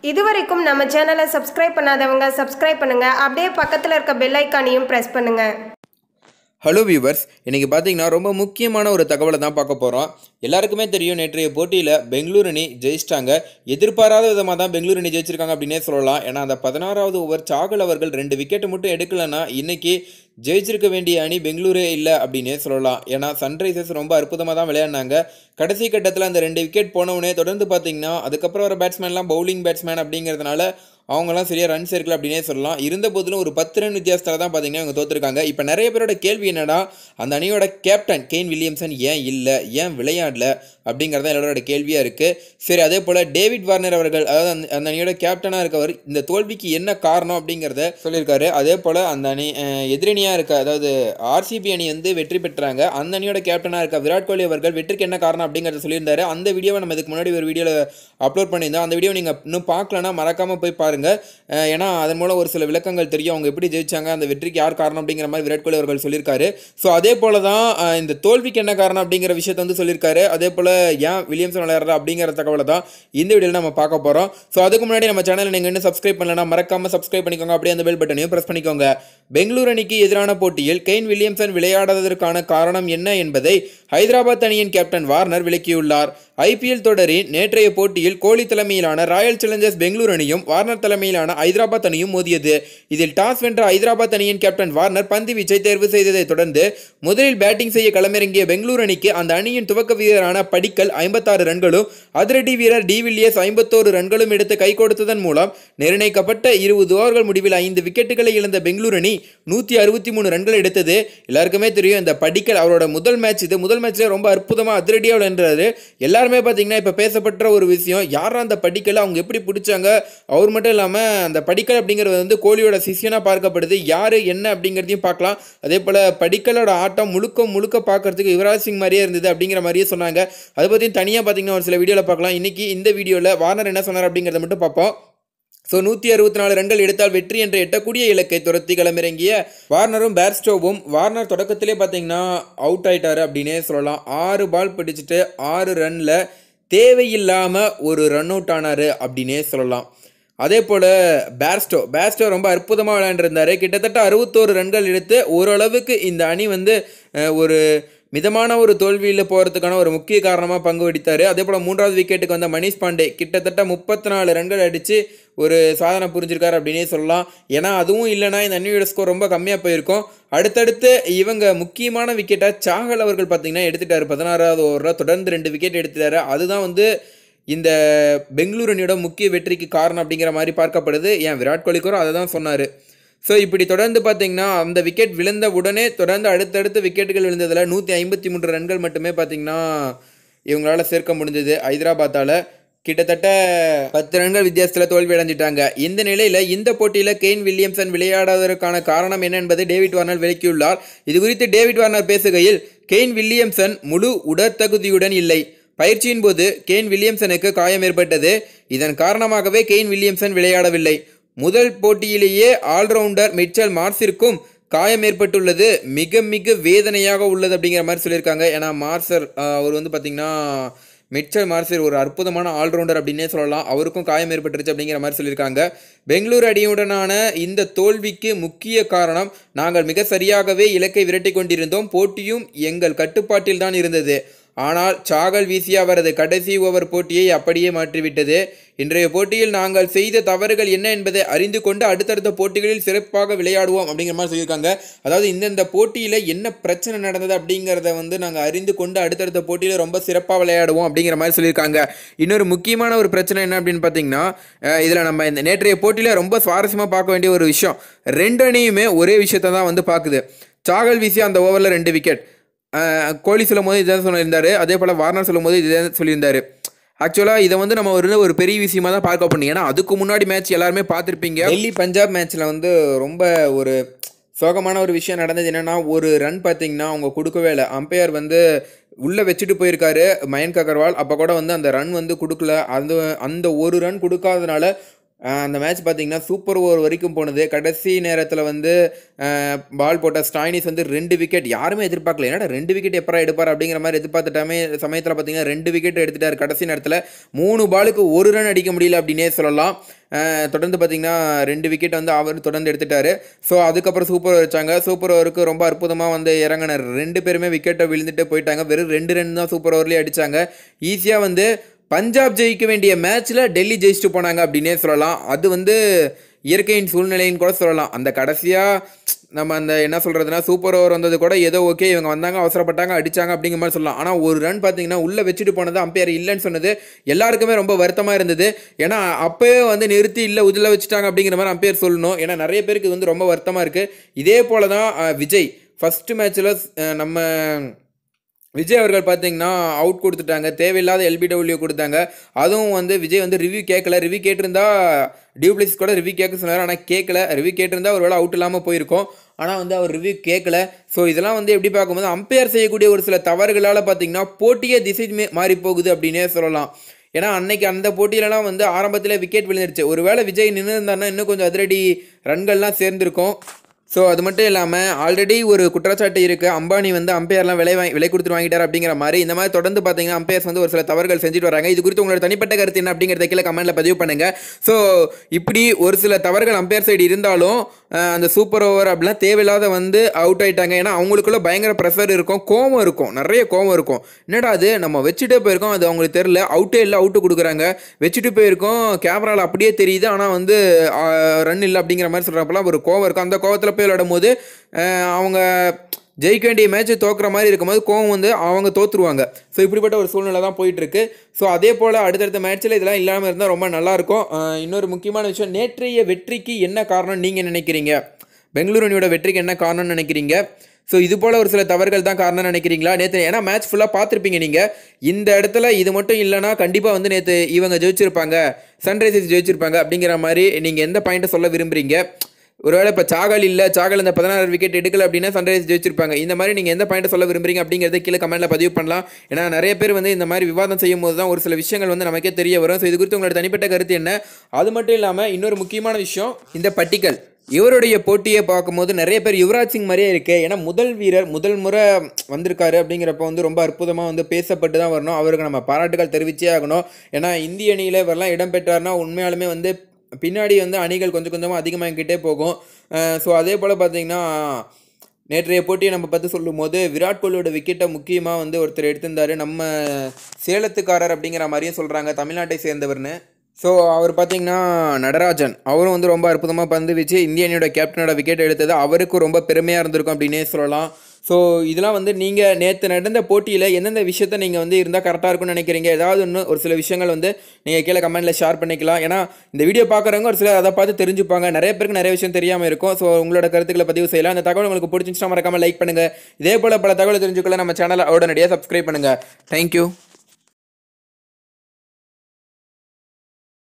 இதுவரைக்கும் நம்ம சேனலை சப்ஸ்கிரைப் பண்ணாதவங்க சப்ஸ்கிரைப் பண்ணுங்க அப்படியே பக்கத்தில் இருக்க பெல் ஐக்கானையும் ப்ரெஸ் பண்ணுங்க ஹலோ வியூவர்ஸ் இன்றைக்கி பார்த்தீங்கன்னா ரொம்ப முக்கியமான ஒரு தகவலை தான் பார்க்க போகிறோம் எல்லாருக்குமே தெரியும் நேற்றைய போட்டியில் பெங்களூர் அணி ஜெயிச்சிட்டாங்க எதிர்பாராத விதமாக தான் பெங்களூர் அணி ஜெயிச்சிருக்காங்க அப்படின்னே சொல்லலாம் ஏன்னா அந்த பதினாறாவது ஓவர் சாகல் அவர்கள் ரெண்டு விக்கெட்டு மட்டும் எடுக்கலைன்னா இன்னைக்கு ஜெயிச்சிருக்க வேண்டிய அணி பெங்களூரே இல்லை அப்படின்னே சொல்லலாம் ஏன்னா சன்ரைசர்ஸ் ரொம்ப அற்புதமாக தான் விளையாடினாங்க கடைசி கட்டத்தில் அந்த ரெண்டு விக்கெட் போனவுடனே தொடர்ந்து பார்த்தீங்கன்னா அதுக்கப்புறம் வர பேட்ஸ்மேன்லாம் பவுலிங் பேட்ஸ்மேன் அப்படிங்கிறதுனால அவங்களாம் சரியாக ரன்ஸ் எடுக்கல அப்படின்னே சொல்லலாம் இருந்த போதிலும் ஒரு பத்து ரன் வித்தியாசத்தில் தான் பார்த்தீங்கன்னா இவங்க தோத்துருக்காங்க இப்போ நிறைய பேரோட கேள்வி என்னன்னா அந்த அணியோட கேப்டன் கெயின் வில்லியம்சன் ஏன் இல்லை ஏன் விளையாடல அப்படிங்கிறத எல்லாரோட கேள்வியாக இருக்குது சரி அதே போல் டேவிட் வார்னர் அவர்கள் அதாவது அந்த அந்த அணியோட கேப்டனாக இருக்கவர் இந்த தோல்விக்கு என்ன காரணம் அப்படிங்கிறத சொல்லியிருக்காரு அதே போல் அந்த அணி அஹ், எதிரணியாக இருக்க அதாவது ஆர்சிபி அணி வந்து வெற்றி பெற்றாங்க அந்த அணியோட கேப்டனாக இருக்க விராட் கோலி அவர்கள் வெற்றிக்கு என்ன காரணம் அப்படிங்கிறத சொல்லியிருந்தாரு அந்த வீடியோவை நம்ம இதுக்கு முன்னாடி ஒரு வீடியோவில் அப்லோட் பண்ணியிருந்தோம் அந்த வீடியோ நீங்கள் இன்னும் பார்க்கலன்னா மறக்காமல் போய் பாருங்கள் அஹ் ஏன்னா அதன் மூலம் ஒரு சில விளக்கங்கள் தெரியும் அவங்க எப்படி ஜெயிச்சாங்க அந்த வெற்றிக்கு யார் காரணம் அப்படிங்கிற மாதிரி விராட் கோலி அவர்கள் சொல்லியிருக்காரு ஸோ அதே போல தான் அஹ் இந்த தோல்விக்கு என்ன காரணம் அப்படிங்கிற விஷயத்தை வந்து சொல்லியிருக்காரு அதே போல் ஏன் வில்லியம்சன் விளையாடுறா அப்படிங்கிற தகவலை தான் இந்த வீடியோவில் நம்ம பார்க்க போகிறோம் ஸோ அதுக்கு முன்னாடி நம்ம சேனலை நீங்கள் இன்னும் சப்ஸ்கிரைப் பண்ணலன்னா மறக்காமல் சப்ஸ்கிரைப் பண்ணிக்கோங்க அப்படியே அந்த பெல் பட்டனையும் ப்ரெஸ் பண்ணிக்கோங்க பெங்களூர் அணிக்கு எதிரான போட்டியில் கெயின் வில்லியம்சன் விளையாடாததற்கான காரணம் என்ன என்பதை ஹைதராபாத் அணியின் கேப்டன் வார்னர் விளக்கியுள்ளார் ஐபிஎல் தொடரின் நேற்றைய போட்டியில் கோலி தலைமையிலான ராயல் சேலஞ்சர்ஸ் பெங்களூர் அணியும் வார்னர் தலைமையிலான ஐதராபாத் அணியும் மோதியது இதில் டாஸ் வென்ற ஐதராபாத் அணியின் கேப்டன் வார்னர் பந்து வீச்சை தேர்வு செய்ததைத் தொடர்ந்து முதலில் பேட்டிங் செய்ய களமிறங்கிய பெங்களூர் அணிக்கு அந்த அணியின் துவக்க வீரரான படிக்கல் ஐம்பத்தாறு ரன்களும் அதிரடி வீரர் டி வில்லியர்ஸ் ஐம்பத்தோரு ரன்களும் எடுத்து கை கொடுத்ததன் மூலம் நிர்ணயிக்கப்பட்ட இருபது ஓவர்கள் முடிவில் ஐந்து விக்கெட்டுகளை இழந்த பெங்களூர் அணி நூற்றி அறுபத்தி மூணு ரன்கள் எடுத்தது எல்லாருக்குமே தெரியும் இந்த படிக்கல் அவரோட முதல் மேட்ச் இது முதல் மேட்ச்ல ரொம்ப அற்புதமாக அதிரடியாக விளையாடுறாரு எல்லாருமே பார்த்தீங்கன்னா இப்போ பேசப்பட்ட ஒரு விஷயம் யாரா அந்த படிக்கலை அவங்க எப்படி பிடிச்சாங்க அவர் மட்டும் இல்லாமல் அந்த படிக்கல் அப்படிங்கிறது வந்து கோலியோட சிஷியனாக பார்க்கப்படுது யார் என்ன அப்படிங்கிறதையும் பார்க்கலாம் அதே போல் படிக்கலோட ஆட்டம் முழுக்க முழுக்க பார்க்கறதுக்கு யுவராஜ் சிங் மாதிரியே இருந்தது அப்படிங்கிற மாதிரியே சொன்னாங்க அதை பற்றியும் தனியாக பார்த்தீங்கன்னா ஒரு சில வீடியோவில் பார்க்கலாம் இன்னைக்கு இந்த வீடியோவில் வார்னர் என்ன சொன்னார் அப்படிங்கிறத மட்டும் பார்ப்போம் ஸோ நூற்றி அறுபத்தி நாலு ரன்கள் எடுத்தால் வெற்றி என்று எட்டக்கூடிய இலக்கை துரத்தி களமிறங்கிய வார்னரும் பேர்ஸ்டோவும் வார்னர் தொடக்கத்திலே பார்த்தீங்கன்னா அவுட் ஆயிட்டாரு அப்படின்னே சொல்லலாம் ஆறு பால் பிடிச்சிட்டு ஆறு ரனில் தேவையில்லாமல் ஒரு ரன் அவுட் ஆனார் அப்படின்னே சொல்லலாம் அதே போல் பேர்ஸ்டோ பேர்ஸ்டோ ரொம்ப அற்புதமாக விளையாண்டுருந்தாரு கிட்டத்தட்ட அறுபத்தோரு ரன்கள் எடுத்து ஓரளவுக்கு இந்த அணி வந்து அஹ், ஒரு மிதமான ஒரு தோல்வியில் போகிறதுக்கான ஒரு முக்கிய காரணமாக பங்கு வகித்தார் அதே போல் மூன்றாவது விக்கெட்டுக்கு வந்த மணிஷ் பாண்டே கிட்டத்தட்ட முப்பத்தி நாலு ரன்கள் அடித்து ஒரு சாதனை புரிஞ்சிருக்காரு அப்படின்னே சொல்லலாம் ஏன்னா அதுவும் இல்லைன்னா இந்த அணியோட ஸ்கோர் ரொம்ப கம்மியாக போயிருக்கும் அடுத்தடுத்து இவங்க முக்கியமான விக்கெட்டை சாகல் அவர்கள் பார்த்தீங்கன்னா எடுத்துட்டாரு பதினாறாவது ஓவரில் தொடர்ந்து ரெண்டு விக்கெட் எடுத்துட்டாரு அதுதான் வந்து இந்த பெங்களூர் அணியோட முக்கிய வெற்றிக்கு காரணம் அப்படிங்கிற மாதிரி பார்க்கப்படுது ஏன் விராட் கோலிக்கும் அதை தான் சொன்னார் ஸோ இப்படி தொடர்ந்து பார்த்தீங்கன்னா அந்த விக்கெட் விழுந்த உடனே தொடர்ந்து அடுத்தடுத்து விக்கெட்டுகள் விழுந்ததில் நூற்றி ஐம்பத்தி மூன்று ரன்கள் மட்டுமே பார்த்தீங்கன்னா இவங்களால சேர்க்க முடிஞ்சது ஹைதராபாத்தால் கிட்டத்தட்ட பத்து ரன்கள் வித்தியாசத்தில் தோல்வி அடைஞ்சிட்டாங்க இந்த நிலையில் இந்த போட்டியில் கெயின் வில்லியம்சன் விளையாடாததற்கான காரணம் என்ன என்பதை டேவிட் வார்னர் விளக்கியுள்ளார் இது குறித்து டேவிட் வார்னர் பேசுகையில் கெயின் வில்லியம்சன் முழு உடற்தகுதியுடன் இல்லை பயிற்சியின் போது கெயின் வில்லியம்சனுக்கு காயம் ஏற்பட்டது இதன் காரணமாகவே கெயின் வில்லியம்சன் விளையாடவில்லை முதல் போட்டியிலேயே ஆல்ரவுண்டர் மிச்சல் மார்ஸிற்கும் காயம் ஏற்பட்டுள்ளது மிக மிக வேதனையாக உள்ளது அப்படிங்கிற மாதிரி சொல்லியிருக்காங்க ஏன்னா மார்சர் ஆஹ், அவர் வந்து பார்த்திங்கன்னா மிச்சல் மார்சர் ஒரு அற்புதமான ஆல்ரவுண்டர் அப்படின்னே சொல்லலாம் அவருக்கும் காயம் ஏற்பட்டுருச்சு அப்படிங்கிற மாதிரி சொல்லியிருக்காங்க பெங்களூரு அணியுடனான இந்த தோல்விக்கு முக்கிய காரணம் நாங்கள் மிக சரியாகவே இலக்கை விரட்டி கொண்டிருந்தோம் போட்டியும் எங்கள் கட்டுப்பாட்டில் தான் இருந்தது ஆனால் சாகல் வீசிய அவரது கடைசி ஓவர் போட்டியை அப்படியே மாற்றிவிட்டது இன்றைய போட்டியில் நாங்கள் செய்த தவறுகள் என்ன என்பதை அறிந்து கொண்டு அடுத்தடுத்த போட்டிகளில் சிறப்பாக விளையாடுவோம் அப்படிங்கிற மாதிரி சொல்லியிருக்காங்க அதாவது இந்தந்த போட்டியில் என்ன பிரச்சனை நடந்தது அப்படிங்கிறத வந்து நாங்கள் அறிந்து கொண்டு அடுத்தடுத்த போட்டியில் ரொம்ப சிறப்பாக விளையாடுவோம் அப்படிங்கிற மாதிரி சொல்லியிருக்காங்க இன்னொரு முக்கியமான ஒரு பிரச்சனை என்ன அப்படின்னு பார்த்தீங்கன்னா இதில் நம்ம இந்த நேற்றைய போட்டியில் ரொம்ப சுவாரஸ்யமாக பார்க்க வேண்டிய ஒரு விஷயம் ரெண்டு அணியுமே ஒரே விஷயத்தை தான் வந்து பார்க்குது சாகல் வீசி அந்த ஓவரில் ரெண்டு விக்கெட் அஹ் கோலி சொல்லும் போது இதான் சொல்லியிருந்தாரு அதே போல் வார்னர் சொல்லும் போது இதே சொல்லியிருந்தாரு ஆக்சுவலாக இதை வந்து நம்ம ஒரு ஒரு பெரிய விஷயமா தான் பார்க்க பண்ணி ஏன்னா அதுக்கு முன்னாடி மேட்ச் எல்லாருமே பார்த்துருப்பீங்க டெல்லி பஞ்சாப் மேட்ச்சில் வந்து ரொம்ப ஒரு சோகமான ஒரு விஷயம் நடந்தது என்னன்னா ஒரு ரன் பார்த்தீங்கன்னா அவங்க கொடுக்கவே இல்லை அம்பையர் வந்து உள்ளே வச்சுட்டு போயிருக்காரு மயன்க் அகர்வால் அப்போ கூட வந்து அந்த ரன் வந்து கொடுக்கல அந்த அந்த ஒரு ரன் கொடுக்காதனால ஆஹ் அந்த மேட்ச் பார்த்தீங்கன்னா சூப்பர் ஓவர் வரைக்கும் போனது கடைசி நேரத்தில் வந்து பால் போட்ட ஸ்டாயினிஸ் வந்து ரெண்டு விக்கெட் யாருமே எதிர்பார்க்கல என்னடா ரெண்டு விக்கெட் எப்பரா எடுப்பார் அப்படிங்கிற மாதிரி எதிர்பார்த்த டைமே சமயத்தில் பார்த்தீங்கன்னா ரெண்டு விக்கெட் எடுத்துட்டார் கடைசி நேரத்தில் மூணு பாலுக்கு ஒரு ரன் அடிக்க முடியல அப்படின்னே சொல்லலாம் ஆஹ் தொடர்ந்து பார்த்தீங்கன்னா ரெண்டு விக்கெட் வந்து அவர் தொடர்ந்து எடுத்துட்டாரு ஸோ அதுக்கப்புறம் சூப்பர் ஓவர் வச்சாங்க சூப்பர் ஓவருக்கு ரொம்ப அற்புதமாக வந்து இறங்கினார் ரெண்டு பேருமே விக்கெட்டை விழுந்துட்டு போயிட்டாங்க வெறும் ரெண்டு ரன் தான் சூப்பர் ஓவர்லேயே அடித்தாங்க ஈஸியாக வந்து பஞ்சாப் ஜெயிக்க வேண்டிய மேட்ச்சில் டெல்லி ஜெயிச்சுட்டு போனாங்க அப்படின்னே சொல்லலாம் அது வந்து இயற்கையின் சூழ்நிலைன்னு கூட சொல்லலாம் அந்த கடைசியாக நம்ம அந்த என்ன சொல்கிறதுனா சூப்பர் ஓவர் வந்தது கூட ஏதோ ஓகே இவங்க வந்தாங்க அவசரப்பட்டாங்க அடிச்சாங்க அப்படிங்கிற மாதிரி சொல்லலாம் ஆனால் ஒரு ரன் பார்த்தீங்கன்னா உள்ளே வச்சுட்டு போனது அம்பையர் இல்லைன்னு சொன்னது எல்லாருக்குமே ரொம்ப வருத்தமாக இருந்தது ஏன்னா அப்போயே வந்து நிறுத்தி இல்லை உதில் வச்சுட்டாங்க அப்படிங்கிற மாதிரி அம்பையர் சொல்லணும் ஏன்னா நிறைய பேருக்கு இது வந்து ரொம்ப வருத்தமாக இருக்குது இதே போல தான் அஹ், விஜய் ஃபஸ்ட்டு மேட்ச்சில் நம்ம விஜய் அவர்கள் பார்த்தீங்கன்னா அவுட் கொடுத்துட்டாங்க தேவையில்லாத எல்பிடபிள்யூ கொடுத்தாங்க அதுவும் வந்து விஜய் வந்து ரிவ்யூ கேட்கல ரிவ்யூ கேட்டிருந்தா டியூப்ளிக்ஸ் கூட ரிவ்யூ கேட்க சொன்னார் ஆனால் கேட்கல ரிவ்யூ கேட்டிருந்தா ஒரு வேளை அவுட் இல்லாமல் போயிருக்கும் ஆனால் வந்து அவர் ரிவ்யூ கேட்கல ஸோ இதெல்லாம் வந்து எப்படி பார்க்கும்போது அம்பையர் செய்யக்கூடிய ஒரு சில தவறுகளால் பார்த்தீங்கன்னா போட்டியே திசை மே- மாறி போகுது அப்படின்னே சொல்லலாம் ஏன்னா அன்னைக்கு அந்த போட்டியிலலாம் வந்து ஆரம்பத்தில் விக்கெட் விழுந்துருச்சு ஒருவேளை விஜய் நின்று இருந்தாருன்னா இன்னும் கொஞ்சம் அதிரடி ரன்கள்லாம் சேர்ந்துருக்கும் ஸோ அது மட்டும் இல்லாமல் ஆல்ரெடி ஒரு குற்றச்சாட்டு இருக்குது அம்பானி வந்து அம்பையர்லாம் விலை வாங்கி விலை கொடுத்துட்டு வாங்கிட்டார் அப்படிங்கிற மாதிரி இந்த மாதிரி தொடர்ந்து பார்த்தீங்கன்னா அம்பையர்ஸ் வந்து ஒரு சில தவறுகள் செஞ்சுட்டு வராங்க இது குறித்து உங்களோட தனிப்பட்ட கருத்து என்ன அப்படிங்கிறத கீழே கமெண்ட்டில் பதிவு பண்ணுங்கள் ஸோ இப்படி ஒரு சில தவறுகள் அம்பையர் சைடு இருந்தாலும் அஹ், அந்த சூப்பர் ஓவர் அப்படிலாம் தேவையில்லாத வந்து அவுட் ஆயிட்டாங்க ஏன்னா அவங்களுக்குள்ள பயங்கர ப்ரெஷர் இருக்கும் கோவம் இருக்கும் நிறைய கோவம் இருக்கும் என்னடா அது நம்ம வச்சுட்டே போயிருக்கோம் அது அவங்களுக்கு தெரில அவுட்டே இல்லை அவுட்டு கொடுக்குறாங்க வச்சுட்டு போயிருக்கோம் கேமராவில் அப்படியே தெரியுது ஆனால் வந்து ரன் இல்லை அப்படிங்கிற மாதிரி சொல்கிறப்பெல்லாம் ஒரு கோவம் இருக்கும் அந்த கோவத்தில் போய் விளையாடும் போது அஹ், அவங்க ஜெயிக்க வேண்டிய மேட்ச்சை தோக்குற மாதிரி இருக்கும்போது கோவம் வந்து அவங்க தோத்துருவாங்க ஸோ இப்படிப்பட்ட ஒரு சூழ்நிலை தான் போயிட்டுருக்கு ஸோ அதே போல் அடுத்தடுத்த மேட்ச்சில் இதெல்லாம் இல்லாமல் இருந்தால் ரொம்ப நல்லாயிருக்கும் அஹ், இன்னொரு முக்கியமான விஷயம் நேற்றைய வெற்றிக்கு என்ன காரணம் நீங்கள் நினைக்கிறீங்க பெங்களூரு அணியோட வெற்றிக்கு என்ன காரணம்னு நினைக்கிறீங்க ஸோ இது போல் ஒரு சில தவறுகள் தான் காரணம்னு நினைக்கிறீங்களா நேற்று ஏன்னா மேட்ச் ஃபுல்லாக பார்த்துருப்பீங்க நீங்கள் இந்த இடத்துல இது மட்டும் இல்லைன்னா கண்டிப்பாக வந்து நேற்று இவங்க ஜெயிச்சிருப்பாங்க சன்ரைசர்ஸ் ஜெயிச்சிருப்பாங்க அப்படிங்கிற மாதிரி நீங்கள் எந்த பாயிண்ட்டை சொல்ல விரும்புறீங்க ஒருவேளை இப்போ சாகல் இல்லை சாகல் இந்த பதினாறு விக்கெட் எடுக்கல அப்படின்னா சன்ரைஸ் ஜெயிச்சிருப்பாங்க இந்த மாதிரி நீங்கள் எந்த பாயிண்ட் சொல்ல விரும்புறீங்க அப்படிங்கிறத கீழே கமெண்ட்டில் பதிவு பண்ணலாம் ஏன்னா நிறைய பேர் வந்து இந்த மாதிரி விவாதம் செய்யும் போது தான் ஒரு சில விஷயங்கள் வந்து நமக்கே தெரிய வரும் ஸோ இது குறித்து உங்களோட தனிப்பட்ட கருத்து என்ன அது மட்டும் இல்லாமல் இன்னொரு முக்கியமான விஷயம் இந்த பட்டிக்கல் இவருடைய போட்டியை பார்க்கும்போது நிறைய பேர் யுவராஜ் சிங் மாதிரியே இருக்கு ஏன்னா முதல் வீரர் முதல் முறை வந்திருக்காரு அப்படிங்கிறப்ப வந்து ரொம்ப அற்புதமாக வந்து பேசப்பட்டு தான் வரணும் அவருக்கு நம்ம பாராட்டுகள் தெரிவிச்சே ஆகணும் ஏன்னா இந்திய அணியில் இவரெல்லாம் இடம் பெற்றார்னா உண்மையாலுமே வந்து பின்னாடி வந்து அணிகள் கொஞ்சம் கொஞ்சமாக அதிகமாகிக்கிட்டே போகும் ஸோ அதே போல் பார்த்தீங்கன்னா நேற்றைய போட்டியை நம்ம பற்றி சொல்லும்போது விராட் கோலியோட விக்கெட்டை முக்கியமாக வந்து ஒருத்தர் எடுத்திருந்தாரு நம்ம சேலத்துக்காரர் அப்படிங்கிற மாதிரியும் சொல்கிறாங்க தமிழ்நாட்டை சேர்ந்தவர்னு ஸோ அவர் பார்த்தீங்கன்னா நடராஜன் அவரும் வந்து ரொம்ப அற்புதமாக பந்து வச்சு இந்திய அணியோட கேப்டனோட விக்கெட் எடுத்தது அவருக்கும் ரொம்ப பெருமையாக இருந்திருக்கும் அப்படின்னே சொல்லலாம் ஸோ இதெல்லாம் வந்து நீங்கள் நேற்று நடந்த போட்டியில் எந்தெந்த விஷயத்த நீங்கள் வந்து இருந்தால் கரெக்டாக இருக்கும்னு நினைக்கிறீங்க ஏதாவது ஒன்று ஒரு சில விஷயங்கள் வந்து நீங்கள் கீழே கமெண்ட்டில் ஷேர் பண்ணிக்கலாம் ஏன்னா இந்த வீடியோ பார்க்குறவங்க ஒரு சிலர் அதை பார்த்து தெரிஞ்சுப்பாங்க நிறைய பேருக்கு நிறைய விஷயம் தெரியாமல் இருக்கும் ஸோ உங்களோட கருத்துக்களை பதிவு செய்யலாம் அந்த தகவல் உங்களுக்கு பிடிச்சிருந்துச்சுன்னா மறக்காமல் லைக் பண்ணுங்கள் இதே போல் பல தகவலை தெரிஞ்சுக்கொள்ள நம்ம சேனலை உடனடியாக சப்ஸ்கிரைப் பண்ணுங்கள் தேங்க்யூ